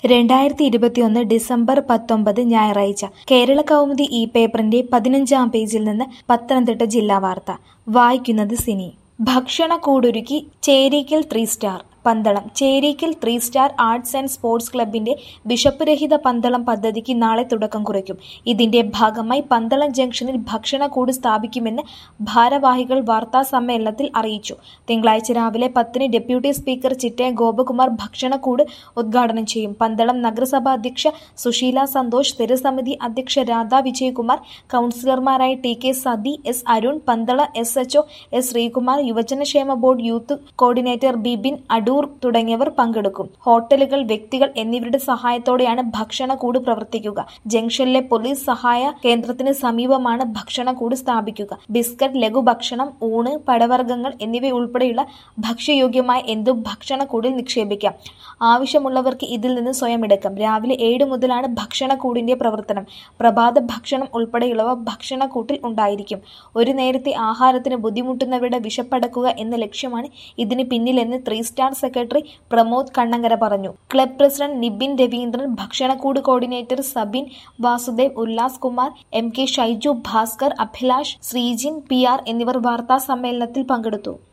രണ്ടായിരത്തി ഇരുപത്തിയൊന്ന് ഡിസംബർ പത്തൊമ്പത് ഞായറാഴ്ച കേരള കൗമുദി ഈ പേപ്പറിന്റെ പതിനഞ്ചാം പേജിൽ നിന്ന് പത്തനംതിട്ട ജില്ലാ വാർത്ത വായിക്കുന്നത് സിനി ഭക്ഷണ കൂടൊരുക്കി Cherikkal three star Pandalam Cherikkal three star arts and sports ക്ലബിന്റെ ബിഷപ്പ് രഹിത പന്തളം പദ്ധതിക്ക് നാളെ തുടക്കം കുറിക്കും ഇതിന്റെ ഭാഗമായി പന്തളം ജംഗ്ഷനിൽ ഭക്ഷണക്കൂട് സ്ഥാപിക്കുമെന്ന് ഭാരവാഹികൾ വാർത്താ സമ്മേളനത്തിൽ അറിയിച്ചു തിങ്കളാഴ്ച രാവിലെ പത്തിന് ഡെപ്യൂട്ടി സ്പീക്കർ ചിറ്റയ ഗോപകുമാർ ഭക്ഷണക്കൂട് ഉദ്ഘാടനം ചെയ്യും പന്തളം നഗരസഭ അധ്യക്ഷ സുശീല സന്തോഷ് സ്ഥിരസമിതി അധ്യക്ഷ രാധ വിജയകുമാർ കൗൺസിലർമാരായ T K Sathi S Arun Pandala S H O S Sreekumar യുവജനക്ഷേമ board youth coordinator Bibin Adoor തുടങ്ങിയവർ പങ്കെടുക്കും ഹോട്ടലുകൾ വ്യക്തികൾ എന്നിവരുടെ സഹായത്തോടെയാണ് ഭക്ഷണക്കൂട് പ്രവർത്തിക്കുക ജംഗ്ഷനിലെ പോലീസ് സഹായ കേന്ദ്രത്തിന് സമീപമാണ് ഭക്ഷണക്കൂട് സ്ഥാപിക്കുക ബിസ്ക്കറ്റ് ലഘുഭക്ഷണം ഊണ് പഴവർഗ്ഗങ്ങൾ എന്നിവയുൾപ്പെടെയുള്ള ഭക്ഷ്യയോഗ്യമായ എന്തും ഭക്ഷണക്കൂടിൽ നിക്ഷേപിക്കാം ആവശ്യമുള്ളവർക്ക് ഇതിൽ നിന്ന് സ്വയം എടുക്കാം രാവിലെ ഏഴ് മുതലാണ് ഭക്ഷണക്കൂടിന്റെ പ്രവർത്തനം പ്രഭാത ഭക്ഷണം ഉൾപ്പെടെയുള്ളവ ഭക്ഷണക്കൂട്ടിൽ ഉണ്ടായിരിക്കും ഒരു നേരത്തെ ആഹാരത്തിന് ബുദ്ധിമുട്ടുന്നവരുടെ വിശപ്പടക്കുക എന്ന ലക്ഷ്യമാണ് ഇതിന് പിന്നിലെന്ന് three star secretary Pramod Kannankara പറഞ്ഞു ക്ലബ് പ്രസിഡന്റ് നിബിൻ രവീന്ദ്രൻ ഭക്ഷണക്കൂട് coordinator Sabin Vasudev Ullas Kumar M K Shaiju Bhaskar Abhilash Sreejin P R എന്നിവർ വാർത്താ സമ്മേളനത്തിൽ പങ്കെടുത്തു